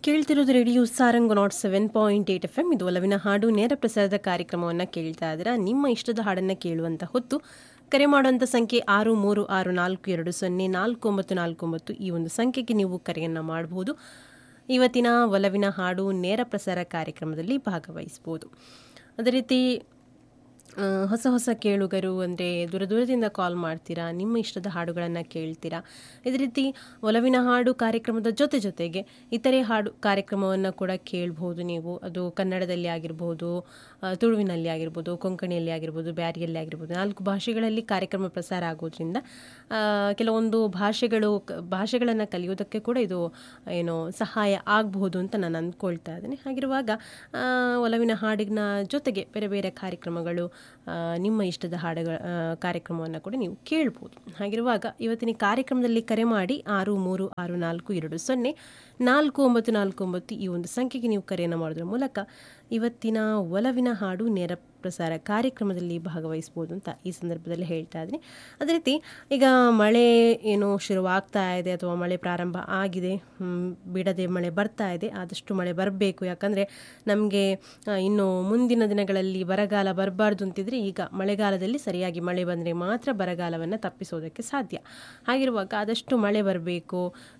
ಕೇಳ್ತಿರೋದು radio Sarang nought seven point eight F M ಇದು ಒಲವಿನ ಹಾಡು ನೇರ ಪ್ರಸಾರದ ಕಾರ್ಯಕ್ರಮವನ್ನು ಕೇಳ್ತಾ ಇದ್ದೀರಾ ನಿಮ್ಮ ಇಷ್ಟದ ಹಾಡನ್ನು ಕೇಳುವಂಥ ಹೊತ್ತು ಕರೆ ಮಾಡುವಂಥ ಸಂಖ್ಯೆ ಆರು ಮೂರು ಆರು ನಾಲ್ಕು ಎರಡು ಸೊನ್ನೆ ನಾಲ್ಕು ಒಂಬತ್ತು ನಾಲ್ಕು ಒಂಬತ್ತು ಈ ಒಂದು ಸಂಖ್ಯೆಗೆ ನೀವು ಕರೆಯನ್ನು ಮಾಡಬಹುದು ಇವತ್ತಿನ ಒಲವಿನ ಹಾಡು ನೇರ ಪ್ರಸಾರ ಕಾರ್ಯಕ್ರಮದಲ್ಲಿ ಭಾಗವಹಿಸ್ಬೋದು ಅದೇ ರೀತಿ ಆ, ಹೊಸ ಹೊಸ ಕೇಳುಗರು ಅಂದರೆ ದೂರ ದೂರದಿಂದ ಕಾಲ್ ಮಾಡ್ತೀರಾ ನಿಮ್ಮ ಇಷ್ಟದ ಹಾಡುಗಳನ್ನು ಕೇಳ್ತೀರಾ ಇದೇ ರೀತಿ ಒಲವಿನ ಹಾಡು ಕಾರ್ಯಕ್ರಮದ ಜೊತೆ ಜೊತೆಗೆ ಇತರೆ ಹಾಡು ಕಾರ್ಯಕ್ರಮವನ್ನು ಕೂಡ ಕೇಳ್ಬೋದು ನೀವು ಅದು ಕನ್ನಡದಲ್ಲಿ ಆಗಿರ್ಬೋದು ಆ, ತುಳುವಿನಲ್ಲಿ ಆಗಿರ್ಬೋದು ಕೊಂಕಣಿಯಲ್ಲಿ ಆಗಿರ್ಬೋದು ಬ್ಯಾರಿಯಲ್ಲಿ ಆಗಿರ್ಬೋದು ನಾಲ್ಕು ಭಾಷೆಗಳಲ್ಲಿ ಕಾರ್ಯಕ್ರಮ ಪ್ರಸಾರ ಆಗೋದ್ರಿಂದ ಆ, ಕೆಲವೊಂದು ಭಾಷೆಗಳು ಕ- ಭಾಷೆಗಳನ್ನು ಕಲಿಯೋದಕ್ಕೆ ಕೂಡ ಇದು ಏನು ಸಹಾಯ ಆಗಬಹುದು ಅಂತ ನಾನು ಅಂದ್ಕೊಳ್ತಾ ಇದ್ದೀನಿ ಹಾಗಿರುವಾಗ ಆ, ಒಲವಿನ ಹಾಡಿನ ಜೊತೆಗೆ ಬೇರೆ ಬೇರೆ ಕಾರ್ಯಕ್ರಮಗಳು ಆ, ನಿಮ್ಮ ಇಷ್ಟದ ಹಾಡುಗಳ ಕಾರ್ಯಕ್ರಮವನ್ನು ಕೂಡ ನೀವು ಕೇಳ್ಬೋದು ಹಾಗಿರುವಾಗ ಇವತ್ತಿನ ಕಾರ್ಯಕ್ರಮದಲ್ಲಿ ಕರೆ ಮಾಡಿ ಆರು ಮೂರು ಆರು ನಾಲ್ಕು ಎರಡು ಸೊನ್ನೆ ನಾಲ್ಕು ಒಂಬತ್ತು ನಾಲ್ಕು ಒಂಬತ್ತು ಈ ಒಂದು ಸಂಖ್ಯೆಗೆ ನೀವು ಕರೆಯನ್ನು ಮಾಡೋದ್ರ ಮೂಲಕ ಇವತ್ತಿನ ಒಲವಿನ ಹಾಡು ನೇರ ಪ್ರಸಾರ ಕಾರ್ಯಕ್ರಮದಲ್ಲಿ ಭಾಗವಹಿಸ್ಬೋದು ಅಂತ ಈ ಸಂದರ್ಭದಲ್ಲಿ ಹೇಳ್ತಾ ಇದ್ದೀನಿ ಅದೇ ರೀತಿ ಈಗ ಮಳೆ ಏನು ಶುರುವಾಗ್ತಾ ಇದೆ ಅಥವಾ ಮಳೆ ಪ್ರಾರಂಭ ಆಗಿದೆ ಹ್ಮ್, ಬಿಡದೆ ಮಳೆ ಬರ್ತಾ ಇದೆ ಆದಷ್ಟು ಮಳೆ ಬರಬೇಕು ಯಾಕಂದರೆ ನಮಗೆ ಇನ್ನು ಮುಂದಿನ ದಿನಗಳಲ್ಲಿ ಬರಗಾಲ ಬರಬಾರ್ದು ಅಂತಿದ್ರೆ ಈಗ ಮಳೆಗಾಲದಲ್ಲಿ ಸರಿಯಾಗಿ ಮಳೆ ಬಂದರೆ ಮಾತ್ರ ಬರಗಾಲವನ್ನು ತಪ್ಪಿಸೋದಕ್ಕೆ ಸಾಧ್ಯ ಹಾಗಿರುವಾಗ ಆದಷ್ಟು ಮಳೆ ಬರಬೇಕು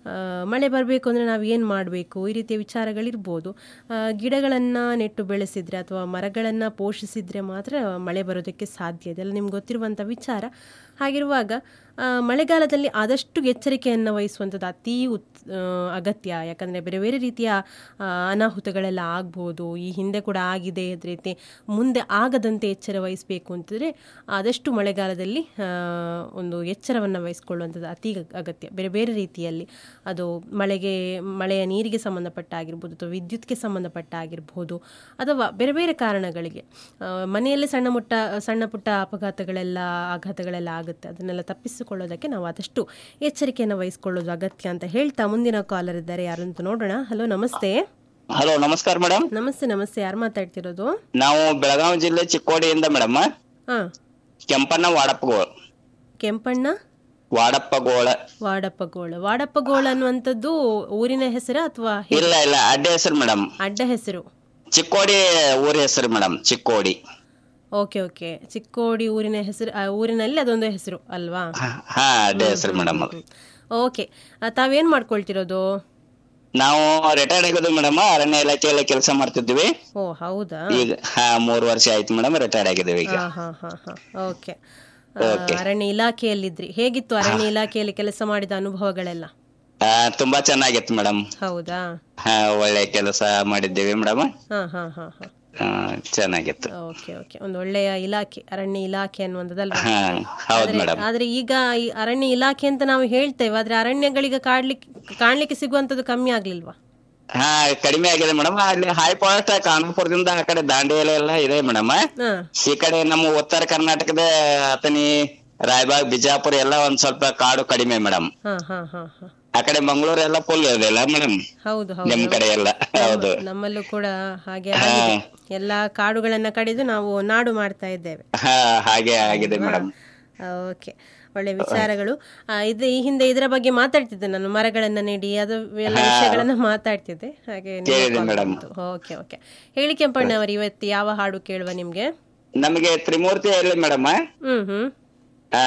ಮಳೆ ಬರಬೇಕು ಅಂದರೆ ನಾವು ಏನು ಮಾಡಬೇಕು ಈ ರೀತಿಯ ವಿಚಾರಗಳಿರ್ಬೋದು ಗಿಡಗಳನ್ನು ನೆಟ್ಟು ಬೆಳೆಸಿದರೆ ಅಥವಾ ಮರಗಳನ್ನು ಪೋಷಿಸಿದರೆ ಮಾತ್ರ ಮಳೆ ಬರೋದಕ್ಕೆ ಸಾಧ್ಯ ಇದೆಲ್ಲ ನಿಮ್ಗೆ ಗೊತ್ತಿರುವಂಥ ವಿಚಾರ ಹಾಗಿರುವಾಗ ಆ, ಮಳೆಗಾಲದಲ್ಲಿ ಆದಷ್ಟು ಎಚ್ಚರಿಕೆಯನ್ನು ವಹಿಸುವಂಥದ್ದು ಅತೀ ಉತ್ ಆ, ಅಗತ್ಯ ಯಾಕಂದರೆ ಬೇರೆ ಬೇರೆ ರೀತಿಯ ಆ, ಅನಾಹುತಗಳೆಲ್ಲ ಆಗ್ಬೋದು ಈ ಹಿಂದೆ ಕೂಡ ಆಗಿದೆ ಅದೇ ರೀತಿ ಮುಂದೆ ಆಗದಂತೆ ಎಚ್ಚರ ವಹಿಸಬೇಕು ಅಂತಂದರೆ ಆದಷ್ಟು ಮಳೆಗಾಲದಲ್ಲಿ ಆ, ಒಂದು ಎಚ್ಚರವನ್ನು ವಹಿಸ್ಕೊಳ್ಳುವಂಥದ್ದು ಅತಿ ಅಗತ್ಯ ಬೇರೆ ಬೇರೆ ರೀತಿಯಲ್ಲಿ ಅದು ಮಳೆಗೆ ಮಳೆಯ ನೀರಿಗೆ ಸಂಬಂಧಪಟ್ಟ ಆಗಿರ್ಬೋದು ಅಥವಾ ವಿದ್ಯುತ್ಗೆ ಸಂಬಂಧಪಟ್ಟ ಆಗಿರ್ಬೋದು ಅಥವಾ ಬೇರೆ ಬೇರೆ ಕಾರಣಗಳಿಗೆ ಆ, ಮನೆಯಲ್ಲಿ ಸಣ್ಣ ಮುಟ್ಟ ಸಣ್ಣ ಪುಟ್ಟ ಅಪಘಾತಗಳೆಲ್ಲ ಆಘಾತಗಳೆಲ್ಲ ಆಗುತ್ತೆ ಅದನ್ನೆಲ್ಲ ತಪ್ಪಿಸಿಕೊಳ್ಳೋದಕ್ಕೆ ನಾವು ಆದಷ್ಟು ಎಚ್ಚರಿಕೆಯನ್ನು ವಹಿಸ್ಕೊಳ್ಳೋದು ಅಗತ್ಯ ಅಂತ ಹೇಳ್ತಾ ಮುಂದಿನ ಕಾಲರ್ ಇದ್ದಾರೆ ಯಾರು ಅಂತ ನೋಡೋಣ ಹಲೋ ನಮಸ್ತೆ ಹಲೋ ನಮಸ್ಕಾರ ಮೇಡಮ್ ನಮಸ್ತೆ ನಮಸ್ತೆ ಯಾರು ಮಾತಾಡ್ತಿರೋದು ನಾವು ಬೆಳಗಾವಿ ಜಿಲ್ಲೆ ಚಿಕ್ಕೋಡಿಯಿಂದ ಮೇಡಮ್ ಹಾಂ ಕೆಂಪಣ್ಣ ವಾಡಪ್ಪಗೋಳ ಕೆಂಪಣ್ಣ ವಾಡಪ್ಪಗೋಳ ವಾಡಪ್ಪಗೋಳ ವಾಡಪ್ಪಗೋಳ ಅನ್ನುವಂಥದ್ದು ಊರಿನ ಹೆಸರ ಅಥವಾ ಇಲ್ಲ ಇಲ್ಲ ಅಡ್ಡ ಹೆಸರು ಮೇಡಮ್ ಅಡ್ಡ ಹೆಸರು ಚಿಕ್ಕೋಡಿ ಊರ ಹೆಸರು madam Chikkodi okay okay Chikkodi ಊರಿನ ಹೆಸರು ಆ ಊರಿನಲ್ಲಿ ಅದೊಂದು ಹೆಸರು ಅಲ್ವಾ ಹ- ಹಾ ಅಡ್ಡ ಹೆಸರು ಮೇಡಮ್ ಅದು ಓಕೆ ತಾವೇನ್ ಮಾಡ್ಕೊಳ್ತಿರೋದು ನಾವು ರಿಟೈರ್ಡ್ ಆಗೋದು ಮೇಡಮ್ ಅರಣ್ಯ ಇಲಾಖೆಯಲ್ಲಿ ಕೆಲಸ ಮಾಡ್ತಿದ್ವಿ ಓ ಹೌದಾ ಈಗ ಹಾ ಮೂರು ವರ್ಷ ಆಯ್ತು ಮೇಡಮ್ ರಿಟೈರ್ಡ್ ಆಗಿದ್ದೀವಿ ಈಗ ಹಾ ಹಾ ಹಾ ಹಾ ಓಕೆ ಅರಣ್ಯ ಇಲಾಖೆಯಲ್ಲಿದ್ರಿ ಹೇಗಿತ್ತು ಅರಣ್ಯ ಇಲಾಖೆಯಲ್ಲಿ ಕೆಲಸ ಮಾಡಿದ ಅನುಭವಗಳೆಲ್ಲ ಆ, ತುಂಬಾ ಚೆನ್ನಾಗಿತ್ತು ಮೇಡಮ್ ಹೌದಾ ಹಾ ಒಳ್ಳೆ ಕೆಲಸ ಮಾಡಿದ್ದೀವಿ ಮೇಡಮ್ ಹಾ ಹಾ ಹಾ ಹಾ ಚೆನ್ನಾಗಿತ್ತು ಓಕೆ ಓಕೆ ಒಂದು ಒಳ್ಳೆಯ ಇಲಾಖೆ ಅರಣ್ಯ ಇಲಾಖೆ ಅನ್ನುವಂಥದ್ದಲ್ವಾ ಹಾ ಹೌದು ಆದ್ರೆ ಮೇಡಮ್ ಆದ್ರೆ ಈಗ ಈ ಅರಣ್ಯ ಇಲಾಖೆ ಅಂತ ನಾವು ಹೇಳ್ತೇವೆ ಆದ್ರೆ ಅರಣ್ಯಗಳಿಗೆ ಕಾಡ್ಲಿಕ್ಕೆ ಕಾಣ್ಲಿಕ್ಕೆ ಸಿಗುವಂತದ್ದು ಕಮ್ಮಿ ಆಗ್ಲಿಲ್ವಾ ಹಾ ಕಡಿಮೆ ಆಗಿದೆ ಮೇಡಮ್ ಅಲ್ಲಿ ಹೈ ಫಾರೆಸ್ಟ್ ಕಾನ್ಪುರದಿಂದ ಆ ಕಡೆ ದಾಂಡೇಲಿ ಎಲ್ಲ ಇದೆ ಮೇಡಮ್ ಹಾ ಈ ಕಡೆ ನಮ್ಮ ಉತ್ತರ ಕರ್ನಾಟಕದ ಅತನಿ ರಾಯಬಾಗ್ ಬಿಜಾಪುರ ಎಲ್ಲ ಒಂದ್ ಸ್ವಲ್ಪ ಕಾಡು ಕಡಿಮೆ ಮೇಡಮ್ ಹಾ ಹಾ ಹಾ ಹಾ ಆ ಕಡೆ ಮಂಗಳೂರು ಎಲ್ಲ ಫುಲ್ ಇದೆಲ್ಲ ಮೇಡಮ್ ಹೌದು ನಿಮ್ ಹೌದು ಕಡೆ ಎಲ್ಲ ಹೌದು ನಮ್ಮಲ್ಲೂ ಕೂಡ ಹಾಗೆ ಆಗಿದೆ ಎಲ್ಲಾ ಕಾಡುಗಳನ್ನ ಕಡಿದು ನಾವು ನಾಡು ಮಾಡ್ತಾ ಇದ್ದೇವೆ ಹಾ ಹಾಗೆ ಆಗಿದೆ ಮೇಡಮ್ ಓಕೆ ಒಳ್ಳೆ ವಿಚಾರಗಳು ಆ, ಇದು ಈ ಹಿಂದೆ ಇದರ ಬಗ್ಗೆ ಮಾತಾಡ್ತಿದ್ದೆ ನಾನು ಮರಗಳನ್ನ ನೆಡಿ ಅದು ಎಲ್ಲ ವಿಷಯಗಳನ್ನ ಮಾತಾಡ್ತಿದ್ದೆ ಹಾಗೆ ಕೇಳಿದೆ madam. ಓಕೆ ಓಕೆ ಹೇಳಿ ಕೆಂಪಣ್ಣ ಅವರು ಇವತ್ತು ಯಾವ ಹಾಡು ಕೇಳುವ ನಿಮ್ಗೆ ನಮಗೆ ತ್ರಿಮೂರ್ತಿಯಲ್ಲಿ ಮೇಡಮ್ ಹ್ಮ್ ಹ್ಮ್ ಆ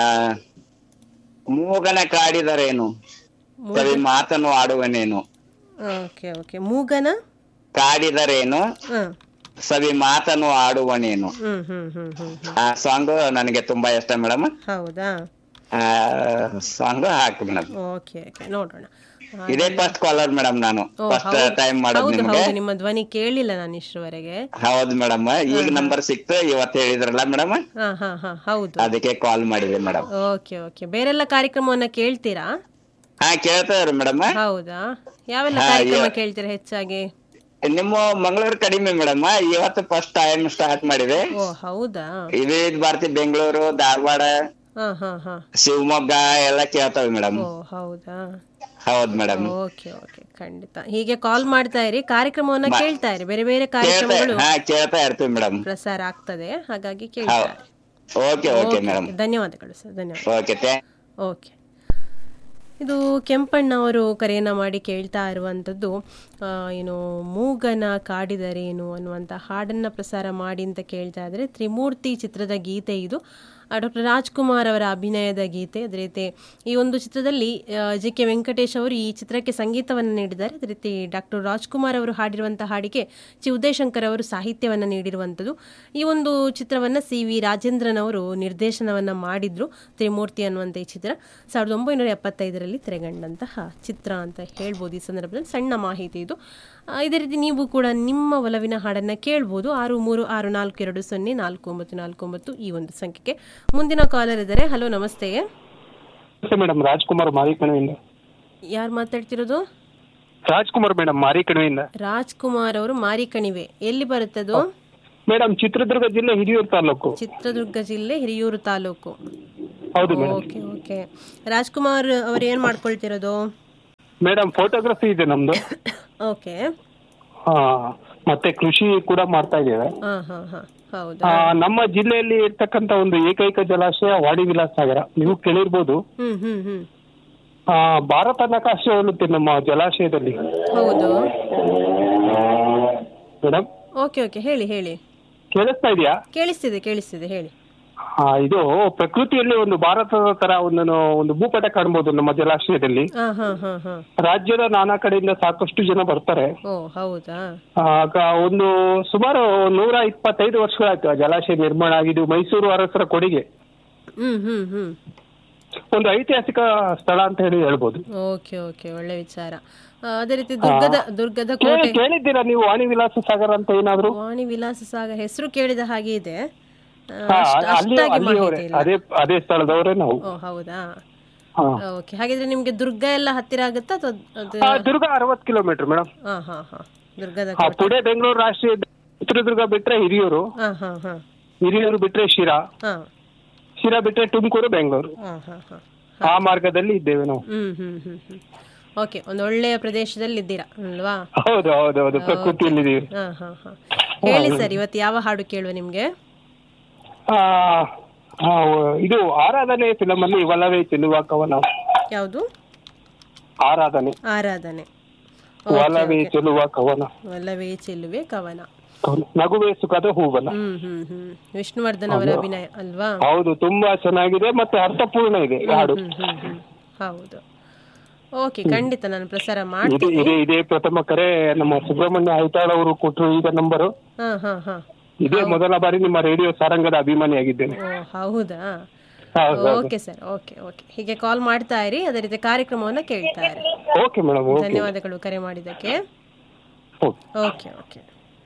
ಮೂಗನ ಕಾಡಿದರೇನು ಕವಿ ಮಾತನ್ನು ಆಡುವನೇನು ಓಕೆ ಓಕೆ ಮೂಗನ ಕಾಡಿದರೇನು ಹ್ಮ್ ಸವಿ ಮಾತನ್ನು ಆಡುವನೇನು ಹ್ಮ್ ಹ್ಮ್ ಹ್ಮ್ ಹ್ಮ್ ಹ್ಮ್ ಆ ಸಾಂಗ್ ನನಗೆ ತುಂಬಾ ಇಷ್ಟ ಮೇಡಮ್ ಹೌದಾ ಆ ಸಾಂಗ್ ಹಾಕು ಮೇಡಮ್ ಓಕೆ ಓಕೆ ನೋಡೋಣ ಆ, ಇದೇ ಫಸ್ಟ್ ಕಾಲರ್ ಮೇಡಮ್ ನಾನು ಓ, ಫಸ್ಟ್ ಹೌದು. ಟೈಮ್ ಮಾಡೋದು ಹೌದು ನಿಮ್ಗೆ ಹೌದು ನಿಮ್ಮ ಧ್ವನಿ ಕೇಳಿಲ್ಲ ನಾನು ಇಷ್ಟರವರೆಗೆ ಹೌದು ಮೇಡಮ್ ಈಗ ನಂಬರ್ ಸಿಕ್ತು ಇವತ್ತು ಹೇಳಿದ್ರಲ್ಲ ಮೇಡಮ್ ಹಾ ಹಾ ಹಾ ಹೌದು ಅದಕ್ಕೆ ಕಾಲ್ ಮಾಡಿದೆ ಮೇಡಮ್ ಓಕೆ ಓಕೆ ಬೇರೆಲ್ಲ ಕಾರ್ಯಕ್ರಮವನ್ನ ಕೇಳ್ತೀರಾ ಹಾ ಕೇಳ್ತಾ ಇದ್ರು ಮೇಡಮ್ ಹೌದಾ ಯಾವೆಲ್ಲ ಹಾ, ಕಾರ್ಯಕ್ರಮ ಯಾ- ಕೇಳ್ತೀರಾ ಹೆಚ್ಚಾಗಿ ನಿಮ್ಮ ಮಂಗಳೂರು ಕಡಿಮೆ ಮೇಡಮ್ ಇವತ್ತು ಫಸ್ಟ್ ಟೈಮ್ ಸ್ಟಾರ್ಟ್ ಮಾಡಿದೆ ಓ ಹೌದಾ ವಿವಿಧ ಭಾರತಿ ಬೆಂಗಳೂರು ಧಾರವಾಡ ಹಾ ಹಾ ಹಾ ಶಿವಮೊಗ್ಗ ಎಲ್ಲ ಕೇಳ್ತಾವೆ ಮೇಡಮ್ ಓ ಹೌದಾ ಹೌದ್ ಮೇಡಮ್ ಓಕೆ ಓಕೆ ಖಂಡಿತ ಹೀಗೆ ಕಾಲ್ ಮಾಡ್ತಾ ಇರಿ ಕಾರ್ಯಕ್ರಮವನ್ನ ಕೇಳ್ತಾ ಇರಿ ಬೇರೆ ಬೇರೆ ಕೇಳ್ತಾ ಕಾರ್ಯಕ್ರಮಗಳು ಹಾ ಕೇಳ್ತಾ ಇರ್ತೀವಿ ಮೇಡಮ್ ಪ್ರಸಾರ ಆಗ್ತದೆ ಹಾಗಾಗಿ ಕೇಳ್ತಾ ಇರಿ ಓಕೆ ಓಕೆ ಮೇಡಮ್ ಧನ್ಯವಾದಗಳು ಸರ್ ಧನ್ಯವಾದ ಓಕೆ ಥ್ಯಾಂಕ್ ಓಕೆ ಇದು ಕೆಂಪಣ್ಣ ಅವರು ಕರೆಯನ್ನು ಮಾಡಿ ಕೇಳ್ತಾ ಇರುವಂಥದ್ದು ಆ, ಏನು ಮೂಗನ ಕಾಡಿದರೇನು ಅನ್ನುವಂಥ ಹಾಡನ್ನು ಪ್ರಸಾರ ಮಾಡಿ ಅಂತ ಕೇಳ್ತಾ ಇದ್ದಾರೆ ತ್ರಿಮೂರ್ತಿ ಚಿತ್ರದ ಗೀತೆ ಇದು ಡಾಕ್ಟರ್ ರಾಜ್ಕುಮಾರ್ ಅವರ ಅಭಿನಯದ ಗೀತೆ ಅದೇ ರೀತಿ ಈ ಒಂದು ಚಿತ್ರದಲ್ಲಿ ಜೆ ಕೆ ವೆಂಕಟೇಶ್ ಅವರು ಈ ಚಿತ್ರಕ್ಕೆ ಸಂಗೀತವನ್ನು ನೀಡಿದ್ದಾರೆ ಅದೇ ರೀತಿ ಡಾಕ್ಟರ್ ರಾಜ್ಕುಮಾರ್ ಅವರು ಹಾಡಿರುವಂಥ ಹಾಡಿಗೆ ಚಿ ಉದಯಶಂಕರ್ ಅವರು ಸಾಹಿತ್ಯವನ್ನು ನೀಡಿರುವಂಥದ್ದು ಈ ಒಂದು ಚಿತ್ರವನ್ನು ಸಿ ವಿ ರಾಜೇಂದ್ರನ್ ಅವರು ನಿರ್ದೇಶನವನ್ನು ಮಾಡಿದ್ರು ತ್ರಿಮೂರ್ತಿ ಅನ್ನುವಂಥ ಈ ಚಿತ್ರ ಸಾವಿರದ ಒಂಬೈನೂರ ಎಪ್ಪತ್ತೈದರಲ್ಲಿ ತೆರೆಗಂಡಂತಹ ಚಿತ್ರ ಅಂತ ಹೇಳ್ಬೋದು ಈ ಸಂದರ್ಭದಲ್ಲಿ ಸಣ್ಣ ಮಾಹಿತಿ ಇದು ಆ, ಇದೇ ರೀತಿ ನೀವು ಕೂಡ ನಿಮ್ಮ ಒಲವಿನ ಹಾಡನ್ನು ಕೇಳ್ಬೋದು ಆರು ಮೂರು ಆರು ನಾಲ್ಕು ಎರಡು ಸೊನ್ನೆ ನಾಲ್ಕು ಒಂಬತ್ತು ನಾಲ್ಕು ಒಂಬತ್ತು ಈ ಒಂದು ಸಂಖ್ಯೆಗೆ ಮುಂದಿನ ಕಾಲರ್ ಇದ್ದಾರೆ ಹಲೋ ನಮಸ್ತೆ ನಮಸ್ತೆ ಮೇಡಮ್ ರಾಜ್ಕುಮಾರ್ ಮಾರಿಕಣಿಯಿಂದ ಯಾರು ಮಾತಾಡ್ತಿರೋದು ರಾಜ್ಕುಮಾರ್ ಮೇಡಮ್ ಮಾರಿಕಣಿಯಿಂದ ರಾಜ್ಕುಮಾರ್ ಅವರು ಮಾರಿಕಣಿವೆ ಎಲ್ಲಿ ಬರುತ್ತದು ಮೇಡಮ್ ಚಿತ್ರದುರ್ಗ ಜಿಲ್ಲೆ ಹಿರಿಯೂರು ತಾಲೂಕು ಚಿತ್ರದುರ್ಗ ಜಿಲ್ಲೆ ಹಿರಿಯೂರು ತಾಲೂಕು ಹೌದು ಮೇಡಮ್ ಓಕೆ ಓಕೆ ರಾಜ್ಕುಮಾರ್ ಅವರು ಏನು ಮಾಡ್ಕೊಳ್ತಿರೋದು ಮೇಡಮ್ ಫೋಟೋಗ್ರಫಿ ಇದೆ ನಮ್ದು ಓಕೆ ಆ, ಮತ್ತೆ ಕೃಷಿ ಕೂಡ ಮಾಡ್ತಾ ಇದ್ದೇವೆ ಹಾಂ ಹಾಂ ಹಾಂ ಹೌದಾ ಆ, ನಮ್ಮ ಜಿಲ್ಲೆಯಲ್ಲಿ ಇರ್ತಕ್ಕಂತ ಒಂದು ಏಕೈಕ ಜಲಾಶಯ ವಾಡಿ ವಿಲಾಸ ಸಾಗರ ನೀವು ಕೇಳಿರ್ಬೋದು ಹ್ಞೂ ಹ್ಞೂ ಹ್ಞೂ ಆ, ಭಾರತ ನಕಾಶೆ ಹೋಲುತ್ತೆ ನಮ್ಮ ಜಲಾಶಯದಲ್ಲಿ ಹೌದು ಮೇಡಮ್ ಓಕೆ ಓಕೆ ಹೇಳಿ ಹೇಳಿ ಕೇಳಿಸ್ತಾ ಇದೆಯಾ ಕೇಳಿಸ್ತಿದೆ ಕೇಳಿಸ್ತಿದೆ ಹೇಳಿ ಆ, ಇದು ಪ್ರಕೃತಿಯಲ್ಲಿ ಒಂದು ಭಾರತದ ತರ ಒಂದು ಒಂದು ಭೂಪಟ ಕಾಣ್ಬೋದು ನಮ್ಮ ಜಲಾಶಯದಲ್ಲಿ ಹಾಂ ಹಾಂ ಹಾಂ ಹಾಂ ರಾಜ್ಯದ ನಾನಾ ಕಡೆಯಿಂದ ಸಾಕಷ್ಟು ಜನ ಬರ್ತಾರೆ ಓ ಹೌದಾ ಆಗ ಒಂದು ಸುಮಾರು ನೂರ ಇಪ್ಪತ್ತೈದು ವರ್ಷಗಳಾಯ್ತು ಆ ಜಲಾಶಯ ನಿರ್ಮಾಣ ಆಗಿದ್ದು ಮೈಸೂರು ಅರಸರ ಕೊಡುಗೆ ಹ್ಮ್ ಹ್ಮ್ ಹ್ಮ್ ಒಂದು ಐತಿಹಾಸಿಕ ಸ್ಥಳ ಅಂತ ಹೇಳಿ ಹೇಳ್ಬೋದು ಓಕೆ ಓಕೆ ಒಳ್ಳೆ ವಿಚಾರ ಆ, ಅದೇ ರೀತಿ ದುರ್ಗದ ದುರ್ಗದ ಕೇಳಿ ಕೋಟೆ ಕೇಳಿದ್ದೀರಾ ನೀವು ವಾಣಿ ವಿಲಾಸ ಸಾಗರ ಅಂತ ಏನಾದ್ರು ವಾಣಿ ವಿಲಾಸ ಸಾಗರ ಹೆಸರು ಕೇಳಿದ ಹಾಗೆ ಇದೆ ಆ, ಹಾ, ಅಷ್ಟ್- ಅಲ್ಲಿ ಅಷ್ಟಾಗಿ ಅಲ್ಲಿಯವರೇ ಮಾಹಿತಿ ಇಲ್ಲ ಅದೇ ಅದೇ ಸ್ಥಳದವರೇ ನಾವು ಓ ಹೌದಾ ಹಾ. ಓಕೆ ಹಾಗಿದ್ರೆ ನಿಮ್ಗೆ ದುರ್ಗ ಎಲ್ಲ ಹತ್ತಿರ ಆಗುತ್ತಾ ಅಥವಾ ಅದು ಆ, ದುರ್ಗ ಅರವತ್ತು ಕಿಲೋಮೀಟರ್ ಮೇಡಮ್ ಹಾ ಹಾ ಹಾ ದುರ್ಗದ ಹಾ ಕೋಟೆ ಪುಣೆ ಬೆಂಗಳೂರು ರಾಷ್ಟ್ರೀಯ ಚಿತ್ರದುರ್ಗ ಬಿಟ್ರೆ ಹಿರಿಯೂರು ಹಾ ಹಾ ಹಾ ಹಿರಿಯೂರು ಬಿಟ್ರೆ ಶಿರಾ ಹಾ ಶಿರಾ ಬಿಟ್ರೆ ತುಮಕೂರು ಬೆಂಗಳೂರು ಹಾ ಹಾ ಹಾ ಆ ಮಾರ್ಗದಲ್ಲಿ ಇದ್ದೇವೆ ನಾವು ಹ್ಮ್ ಹ್ಮ್ ಹ್ಮ್ ಹ್ಮ್ ಓಕೆ ಒಂದು ಒಳ್ಳೆಯ ಪ್ರದೇಶದಲ್ಲಿ ಇದ್ದೀರಾ ಅಲ್ವಾ ಹೌದು ಹೌದು ಹೌದು ಪ್ರಕೃತಿಯಲ್ಲಿದ್ದೀವಿ ಹಾ ಹಾ ಹಾ ಹೇಳಿ ಸರ್ ಇವತ್ತು ಯಾವ ಹಾಡು ಕೇಳುವ ನಿಮ್ಗೆ ಆ, ಆ, ಇದು ಆರಾಧನೆ ಫಿಲಮ್ ಅಲ್ಲಿ ಒಲವೇ ಚೆಲುವ ಕವನ ಯಾವುದು ಆರಾಧನೆ ಆರಾಧನೆ ಒಲವೇ ಚೆಲುವ ಕವನ ಒಲ್ಲವೇ ಚೆಲುವೆ ಕವನ ಕವನ. ನಗುವೆ ಸುಖದ ಹೂವನ ಹ್ಮ್ ಹ್ಮ್ ಹ್ಮ್ ವಿಷ್ಣುವರ್ಧನ್ ಅವರ ಅಭಿನಯ ಅಲ್ವಾ ಹೌದು ತುಂಬಾ ಚೆನ್ನಾಗಿದೆ ಮತ್ತೆ ಅರ್ಥಪೂರ್ಣ ಇದೆ ಹಾಡು ಹ್ಮ್ ಹ್ಮ್ ಹ್ಮ್ ಹೌದು ಓಕೆ ಖಂಡಿತ ನಾನು ಪ್ರಸಾರ ಇದೆ ಮಾಡ್ತೀನಿ ಇದೇ ಇದೇ ಪ್ರಥಮ ಕರೆ ನಮ್ಮ ಸುಬ್ರಹ್ಮಣ್ಯ ಐತಾಳ್ ಅವರು ಕೊಟ್ಟರು ಈಗ ನಂಬರು ಹಾ ಹಾ ಹಾ ಇದೇ ಮೊದಲ ಬಾರಿ ನಿಮ್ಮ ರೇಡಿಯೋ ಸಾರಂಗದ ಅಭಿಮಾನಿಯಾಗಿದ್ದೇನೆ ಓ ಹೌದಾ ಹೌದು ಓಕೆ ಸರ್ ಓಕೆ ಓಕೆ ಹೀಗೆ ಕಾಲ್ ಮಾಡ್ತಾ ಇರಿ ಅದೇ ರೀತಿ ಕಾರ್ಯಕ್ರಮವನ್ನ ಕೇಳ್ತಾ ಇರಿ ಓಕೆ ಮೇಡಮ್ ಓಕೆ ಧನ್ಯವಾದಗಳು ಕರೆ ಮಾಡಿದ್ದಕ್ಕೆ ಓಕೆ ಓಕೆ ಓಕೆ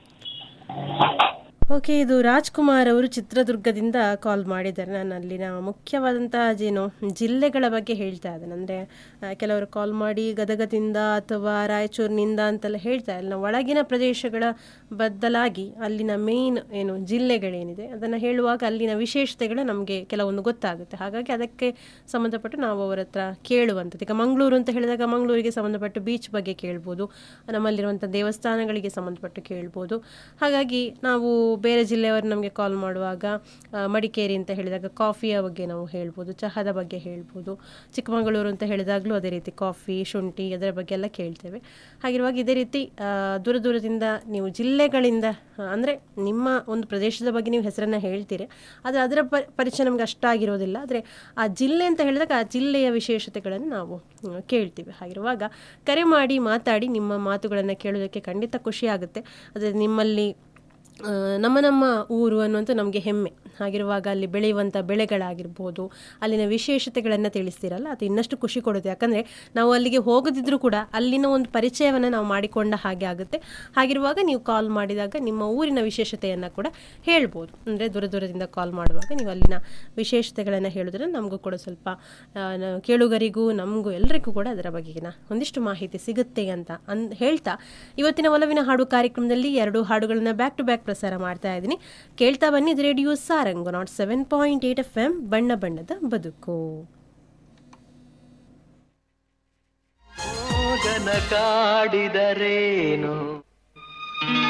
ಓಕೆ ಇದು ರಾಜ್ಕುಮಾರ್ ಅವರು ಚಿತ್ರದುರ್ಗದಿಂದ ಕಾಲ್ ಮಾಡಿದ್ದಾರೆ ನಾನು ಅಲ್ಲಿನ ಮುಖ್ಯವಾದಂತಹ ಏನು ಜಿಲ್ಲೆಗಳ ಬಗ್ಗೆ ಹೇಳ್ತಾ ಇದ್ದೇನೆ ಅಂದರೆ ಕೆಲವರು ಕಾಲ್ ಮಾಡಿ ಗದಗದಿಂದ ಅಥವಾ ರಾಯಚೂರಿನಿಂದ ಅಂತೆಲ್ಲ ಹೇಳ್ತಾ ಇಲ್ಲ ಒಳಗಿನ ಪ್ರದೇಶಗಳ ಬದಲಾಗಿ ಅಲ್ಲಿನ ಮೇನ್ ಏನು ಜಿಲ್ಲೆಗಳೇನಿದೆ ಅದನ್ನು ಹೇಳುವಾಗ ಅಲ್ಲಿನ ವಿಶೇಷತೆಗಳು ನಮಗೆ ಕೆಲವೊಂದು ಗೊತ್ತಾಗುತ್ತೆ ಹಾಗಾಗಿ ಅದಕ್ಕೆ ಸಂಬಂಧಪಟ್ಟು ನಾವು ಅವರ ಹತ್ರ ಕೇಳುವಂಥದ್ದು ಈಗ ಮಂಗಳೂರು ಅಂತ ಹೇಳಿದಾಗ ಮಂಗಳೂರಿಗೆ ಸಂಬಂಧಪಟ್ಟು ಬೀಚ್ ಬಗ್ಗೆ ಕೇಳ್ಬೋದು ನಮ್ಮಲ್ಲಿರುವಂಥ ದೇವಸ್ಥಾನಗಳಿಗೆ ಸಂಬಂಧಪಟ್ಟು ಕೇಳ್ಬೋದು ಹಾಗಾಗಿ ನಾವು ಬೇರೆ ಜಿಲ್ಲೆಯವರು ನಮಗೆ ಕಾಲ್ ಮಾಡುವಾಗ ಆ, ಮಡಿಕೇರಿ ಅಂತ ಹೇಳಿದಾಗ ಕಾಫಿಯ ಬಗ್ಗೆ ನಾವು ಹೇಳ್ಬೋದು ಚಹಾದ ಬಗ್ಗೆ ಹೇಳ್ಬೋದು ಚಿಕ್ಕಮಗಳೂರು ಅಂತ ಹೇಳಿದಾಗಲೂ ಅದೇ ರೀತಿ ಕಾಫಿ ಶುಂಠಿ ಅದರ ಬಗ್ಗೆ ಎಲ್ಲ ಕೇಳ್ತೇವೆ ಹಾಗಿರುವಾಗ ಇದೇ ರೀತಿ ಆ, ದೂರ ದೂರದಿಂದ ನೀವು ಜಿಲ್ಲೆಗಳಿಂದ ಅಂದರೆ ನಿಮ್ಮ ಒಂದು ಪ್ರದೇಶದ ಬಗ್ಗೆ ನೀವು ಹೆಸರನ್ನು ಹೇಳ್ತೀರಿ ಆದರೆ ಅದರ ಪ ಪರಿಚಯ ನಮಗೆ ಅಷ್ಟಾಗಿರೋದಿಲ್ಲ ಆದರೆ ಆ ಜಿಲ್ಲೆ ಅಂತ ಹೇಳಿದಾಗ ಆ ಜಿಲ್ಲೆಯ ವಿಶೇಷತೆಗಳನ್ನು ನಾವು ಮ್, ಕೇಳ್ತೀವಿ ಹಾಗಿರುವಾಗ ಕರೆ ಮಾಡಿ ಮಾತಾಡಿ ನಿಮ್ಮ ಮಾತುಗಳನ್ನು ಕೇಳೋದಕ್ಕೆ ಖಂಡಿತ ಖುಷಿ ಆಗುತ್ತೆ ಅದೇ ನಿಮ್ಮಲ್ಲಿ ಆ, ನಮ್ಮ ನಮ್ಮ ಊರು ಅನ್ನುವಂಥ ನಮಗೆ ಹೆಮ್ಮೆ ಹಾಗಿರುವಾಗ ಅಲ್ಲಿ ಬೆಳೆಯುವಂಥ ಬೆಳೆಗಳಾಗಿರ್ಬೋದು ಅಲ್ಲಿನ ವಿಶೇಷತೆಗಳನ್ನು ತಿಳಿಸ್ತೀರಲ್ಲ ಅದು ಇನ್ನಷ್ಟು ಖುಷಿ ಕೊಡುತ್ತೆ ಯಾಕಂದರೆ ನಾವು ಅಲ್ಲಿಗೆ ಹೋಗದಿದ್ರೂ ಕೂಡ ಅಲ್ಲಿನ ಒಂದು ಪರಿಚಯವನ್ನು ನಾವು ಮಾಡಿಕೊಂಡ ಹಾಗೆ ಆಗುತ್ತೆ ಹಾಗಿರುವಾಗ ನೀವು ಕಾಲ್ ಮಾಡಿದಾಗ ನಿಮ್ಮ ಊರಿನ ವಿಶೇಷತೆಯನ್ನು ಕೂಡ ಹೇಳ್ಬೋದು ಅಂದರೆ ದೂರ ದೂರದಿಂದ ಕಾಲ್ ಮಾಡುವಾಗ ನೀವು ಅಲ್ಲಿನ ವಿಶೇಷತೆಗಳನ್ನು ಹೇಳಿದ್ರೆ ನಮಗೂ ಕೂಡ ಸ್ವಲ್ಪ ಆ, ನ- ಕೇಳುಗರಿಗೂ ನಮಗೂ ಎಲ್ಲರಿಗೂ ಕೂಡ ಅದರ ಬಗೆಗಿನ ಒಂದಿಷ್ಟು ಮಾಹಿತಿ ಸಿಗುತ್ತೆ ಅಂತ ಅನ್ ಹೇಳ್ತಾ ಇವತ್ತಿನ ಒಲವಿನ ಹಾಡು ಕಾರ್ಯಕ್ರಮದಲ್ಲಿ ಎರಡು ಹಾಡುಗಳನ್ನ ಬ್ಯಾಕ್ ಟು ಬ್ಯಾಕ್ ಪ್ರಸಾರ ಮಾಡ್ತಾ ಇದ್ದೀನಿ ಕೇಳ್ತಾ ಬನ್ನಿ ಇದು radio Sarang nought seven point eight F M ಬಣ್ಣ ಬಣ್ಣದ ಬದುಕು ಮೋಗನ ಕಾಡಿದರೇನು